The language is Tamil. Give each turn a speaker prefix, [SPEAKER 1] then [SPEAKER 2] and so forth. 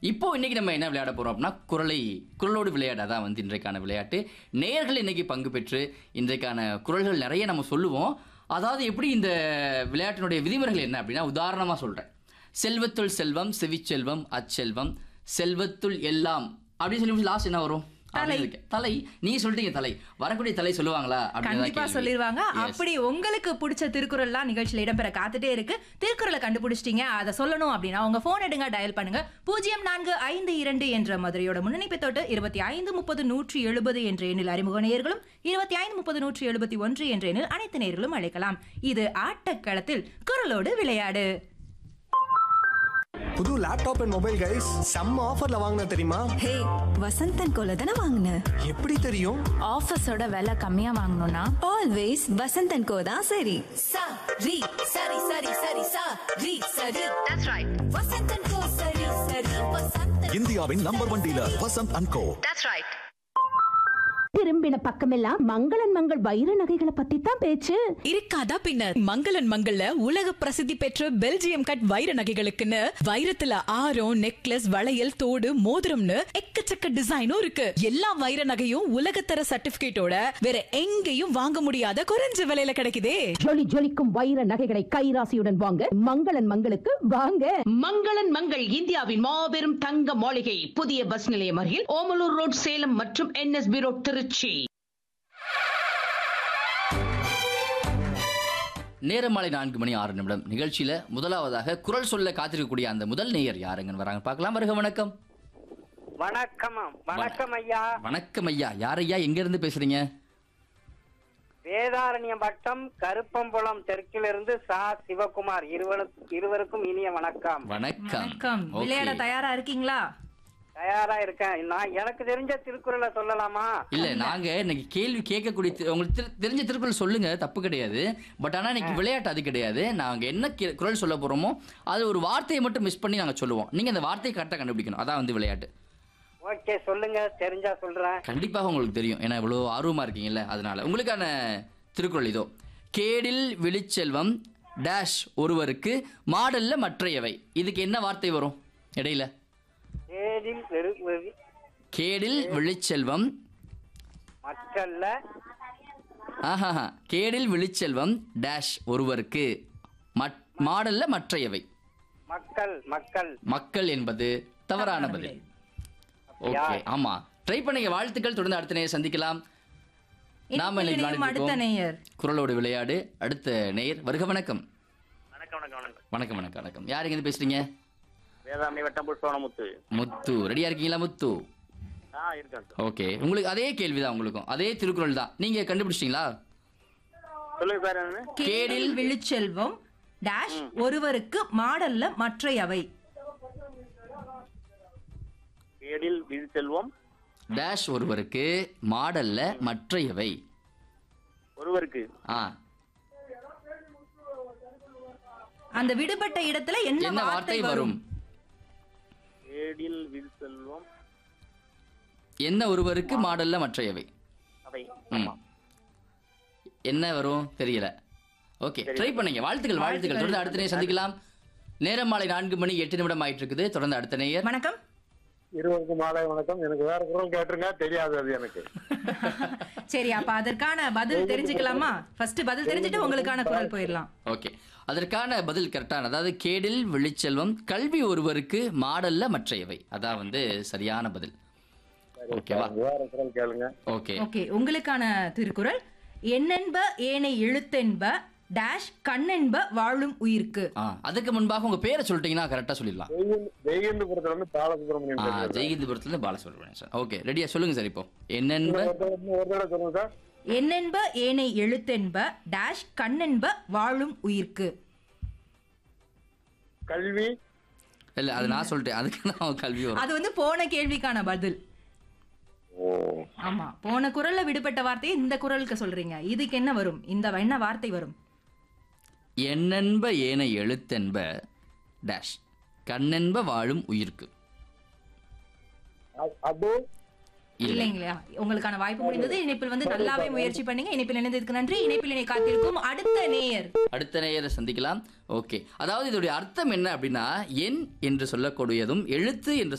[SPEAKER 1] இப்போ இன்னைக்கு நம்ம என்ன விளையாட போறோம் அப்படின்னா குரலை குரலோடு விளையாட தான் வந்து இன்றைக்கான விளையாட்டு நேயர்கள் இன்னைக்கு பங்கு பெற்று இன்றைக்கான குரல்கள் நிறைய நம்ம சொல்லுவோம் அதாவது எப்படி இந்த விளையாட்டினுடைய விதிமுறைகள் என்ன அப்படின்னா உதாரணமா சொல்றேன் செல்வத்துள் செல்வம் செவிச்செல்வம் அச்செல்வம் செல்வத்துள் எல்லாம் அப்படின்னு சொல்லி லாஸ்ட் என்ன வரும் அப்படின்னு இருக்கு. தலை நீ சொல்லிட்டீங்க தலை வரக்கூடிய தலை சொல்லுவாங்களா அப்படின்னு தான்
[SPEAKER 2] கண்டிப்பா
[SPEAKER 1] கேள்வி.
[SPEAKER 2] சொல்லிருவாங்க
[SPEAKER 1] Yes.
[SPEAKER 2] அப்படி உங்களுக்கு பிடிச்ச திருக்குறள்லாம் நிகழ்ச்சியில இடம்பெற காத்துட்டே இருக்கு திருக்குறளை கண்டுபிடிச்சிட்டீங்க அதை சொல்லணும் அப்படின்னா உங்க போன் எடுங்க டயல் பண்ணுங்க பூஜ்ஜியம் நான்கு ஐந்து இரண்டு என்ற மதுரையோட முன்னணிப்பை தொட்டு இருபத்தி ஐந்து முப்பது நூற்றி எழுபது என்ற எண்ணில் அறிமுக நேயர்களும் இருபத்தி ஐந்து முப்பது நூற்றி எழுபத்தி ஒன்று என்ற எண்ணில் அனைத்து நேயர்களும் அழைக்கலாம் இது ஆட்டக்களத்தில் குரலோடு விளையாடு
[SPEAKER 3] புது லேப்டாப் அண்ட் மொபைல் கைஸ் செம்ம ஆஃபர்ல வாங்கின தெரியுமா
[SPEAKER 4] ஹே வசந்தன் கோல தானே வாங்கின
[SPEAKER 3] எப்படி தெரியும்
[SPEAKER 5] ஆஃபீஸோட விலை கம்மியா வாங்கணும்னா
[SPEAKER 4] ஆல்வேஸ் வசந்தன் கோ தான் சரி
[SPEAKER 6] sa ri sari sari sari sa ri sari that's right vasantan ko sari sari vasantan
[SPEAKER 7] இந்தியாவின் number one dealer Vasanth and co
[SPEAKER 6] that's right
[SPEAKER 8] திரும்பின பக்கமெல்லாம் மங்களன் மங்கள் வைர நகைகளை பத்தி தான் பேச்சு
[SPEAKER 9] இருக்காதா பின்னர் மங்களன் மங்கள்ல உலக பிரசித்தி பெற்ற பெல்ஜியம் கட் வைர நகைகளுக்குன்னு வைரத்துல ஆரம் நெக்லஸ் வளையல் தோடு மோதிரம்னு எக்கச்சக்க டிசைனும் இருக்கு எல்லா வைர நகையும் உலகத்தர சர்டிபிகேட்டோட வேற எங்கேயும் வாங்க முடியாத குறைஞ்ச விலையில கிடைக்குதே
[SPEAKER 8] ஜொலி ஜொலிக்கும் வைர நகைகளை கைராசியுடன் வாங்க மங்களன் மங்களுக்கு வாங்க
[SPEAKER 10] மங்களன் மங்கள் இந்தியாவின் மாபெரும் தங்க மாளிகை புதிய பஸ் நிலையம் அருகில் ஓமலூர் ரோட் சேலம் மற்றும் என்எஸ்பி ரோட் திருச்சி
[SPEAKER 1] நேரம் மாலை நான்கு மணி ஆறு நிமிடம் நிகழ்ச்சியில முதலாவதாக குரல் சொல்ல காத்திருக்கக்கூடிய அந்த முதல் நேயர் யாருங்கன்னு வராங்க பார்க்கலாம் வருக வணக்கம்
[SPEAKER 11] வணக்கம் வணக்கம் ஐயா
[SPEAKER 1] வணக்கம் ஐயா யார் ஐயா எங்க இருந்து பேசுறீங்க
[SPEAKER 11] வேதாரண்யம் வட்டம் கருப்பம்புலம் தெற்கிலிருந்து சா சிவகுமார் இருவருக்கும் இருவருக்கும் இனிய வணக்கம்
[SPEAKER 1] வணக்கம்
[SPEAKER 2] வணக்கம்
[SPEAKER 1] Okay.
[SPEAKER 2] விளையாட தயாரா இருக்கீங்களா
[SPEAKER 11] தயாரா இருக்கேன் நான் எனக்கு தெரிஞ்ச திருக்குறளை சொல்லலாமா
[SPEAKER 1] இல்ல நாங்க இன்னைக்கு கேள்வி கேட்கக்கூடிய தி- உங்களுக்கு தெரி- தெரிஞ்ச திருக்குறள் சொல்லுங்க தப்பு கிடையாது பட் ஆனா இன்னைக்கு விளையாட்டு அது கிடையாது நாங்க என்ன கே- குரல் சொல்ல போறோமோ அது ஒரு வார்த்தையை மட்டும் மிஸ் பண்ணி நாங்க சொல்லுவோம் நீங்க அந்த வார்த்தையை கரெக்டா கண்டுபிடிக்கணும் அதான் வந்து விளையாட்டு
[SPEAKER 11] ஓகே சொல்லுங்க தெரிஞ்சா சொல்றேன்
[SPEAKER 1] கண்டிப்பாக உங்களுக்கு தெரியும் ஏன்னா இவ்வளோ ஆர்வமா இருக்கீங்கல்ல அதனால உங்களுக்கான திருக்குறள் இதோ கேடில் விழிச்செல்வம் டேஷ் ஒருவருக்கு மாடல்ல மற்றையவை இதுக்கு என்ன வார்த்தை வரும் இடையில
[SPEAKER 11] ஏதில் வெறு வெறு-
[SPEAKER 1] கேடில் விழிச்செல்வம்
[SPEAKER 11] மக்கள்ல
[SPEAKER 1] ஆஹாஹா கேடில் விழிச்செல்வம் டேஷ் ஒருவருக்கு மட்- மாடல்ல மற்றையவை
[SPEAKER 11] மக்கள் மக்கள்
[SPEAKER 1] மக்கள் என்பது தவறான பதில் ஓகே ஆமா ட்ரை பண்ணுங்க வாழ்த்துக்கள் தொடர்ந்து அடுத்த நேரம் சந்திக்கலாம் நாம இன்னைக்கு
[SPEAKER 2] இனியும் அடுத்த
[SPEAKER 1] விளையாடிட்டு
[SPEAKER 2] நேயர்
[SPEAKER 1] இருக்கோம். குரலோடு விளையாடு அடுத்த நேயர் வருக வணக்கம்
[SPEAKER 11] வணக்கம் வணக்கம் வணக்கம்
[SPEAKER 1] வணக்கம் வணக்கம் வணக்கம் யார் எங்க பேசுறீங்க
[SPEAKER 11] வேதாரண்ய வட்டம் புஷ்பவனமுத்து
[SPEAKER 1] முத்து ரெடியா இருக்கீங்களா முத்து
[SPEAKER 11] ஆ இருக்கேன்
[SPEAKER 1] ஓகே உங்களுக்கு அதே கேள்விதான் உங்களுக்கும் அதே திருக்குறள் தான் நீங்க கண்டுபிடிச்சிட்டீங்களா
[SPEAKER 11] சொல்லுங்க சார் என்ன
[SPEAKER 2] கேடில் விழுச்செல்வம் டேஷ் ஒருவருக்கு மாடல்ல மற்றையவை
[SPEAKER 11] ஏடில் விழிச்செல்வம்
[SPEAKER 1] டேஷ் ஒருவருக்கு மாடல்ல மற்றையவை
[SPEAKER 11] ஒருவருக்கு
[SPEAKER 1] ஆ
[SPEAKER 2] அந்த விடுபட்ட இடத்துல என்ன
[SPEAKER 1] என்ன வார்த்தை வரும்
[SPEAKER 11] ஏடில் விழிச்செல்வம்
[SPEAKER 1] என்ன ஒருவருக்கு மாடல்ல மற்றையவை
[SPEAKER 11] அவை
[SPEAKER 1] ம். என்ன வரும் தெரியல ஓகே ட்ரை பண்ணுங்க வாழ்த்துக்கள் வாழ்த்துக்கள் தொடர்ந்து அடுத்த நேரம் சந்திக்கலாம் நேரம் மாலை நான்கு மணி எட்டு நிமிடம் ஆயிட்டு இருக்குது தொடர்ந்து அடுத்த நேயர்
[SPEAKER 2] வணக்கம்
[SPEAKER 12] இருவருக்கும் மாலை வணக்கம் எனக்கு வேற குரல் கேட்டுருங்க தெரியாது அது எனக்கு
[SPEAKER 2] சரி அப்ப அதற்கான பதில் தெரிஞ்சுக்கலாமா ஃபர்ஸ்ட் பதில் தெரிஞ்சுட்டு உங்களுக்கான குரல் போயிடலாம்
[SPEAKER 1] ஓகே அதற்கான பதில் கரெக்டான அதாவது கேடில் விழிச்செல்வம் கல்வி ஒருவருக்கு மாடல்ல மற்றையவை அதான் வந்து சரியான பதில் ஓகேவா
[SPEAKER 12] வேற குரல் கேளுங்க
[SPEAKER 1] ஓகே
[SPEAKER 2] ஓகே உங்களுக்கான திருக்குறள் எண்ணென்ப ஏனை எழுத்தென்ப டேஷ் கண்ணென்ப வாழும் உயிர்க்கு
[SPEAKER 1] ஆ அதுக்கு முன்பாக உங்க பேரை சொல்லிட்டீங்கன்னா கரெக்டா சொல்லிடலாம்
[SPEAKER 12] ஜெயகந்தபுரத்துல இருந்து பாலசுப்ரமணியன்
[SPEAKER 1] ஆ
[SPEAKER 12] பேசுறேன்.
[SPEAKER 1] ஜெயகிந்தபுரத்துல இருந்து பாலசுப்ரமணியன் சார் ஓகே ரெடியா சொல்லுங்க சார் இப்போ என்னென்ப
[SPEAKER 12] ஒரு தடவை இன்னும் ஒரு தடவை சொல்லுங்க சார்
[SPEAKER 2] எண்ணென்ப ஏனை எழுத்தென்ப டேஷ் கண்ணென்ப வாழும் உயிர்க்கு
[SPEAKER 12] கல்வி
[SPEAKER 1] இல்ல அது நான் சொல்லிட்டேன் அதுக்கு தான் கல்வி வரும்
[SPEAKER 2] அது வந்து போன கேள்விக்கான பதில் ஆமா போன குரல்ல விடுபட்ட வார்த்தையை இந்த குரலுக்கு சொல்றீங்க இதுக்கு என்ன வரும் இந்த என்ன வார்த்தை வரும்
[SPEAKER 1] எண்ணென்ப ஏன எழுத்தென்ப டேஷ் கண்ணென்ப வாழும் உயிர்க்கு
[SPEAKER 12] அ- அது
[SPEAKER 1] இல்லை
[SPEAKER 2] இல்லைங்களா உங்களுக்கான வாய்ப்பு முடிந்தது இணைப்பில் வந்து நல்லாவே முயற்சி பண்ணீங்க இணைப்பில் இணைந்ததுக்கு நன்றி இணைப்பில் இணை காத்திருக்கும் அடுத்த நேயர்
[SPEAKER 1] அடுத்த நேயரை சந்திக்கலாம் ஓகே அதாவது இதோடைய அர்த்தம் என்ன அப்படின்னா எண் என்று சொல்லக்கூடியதும் எழுத்து என்று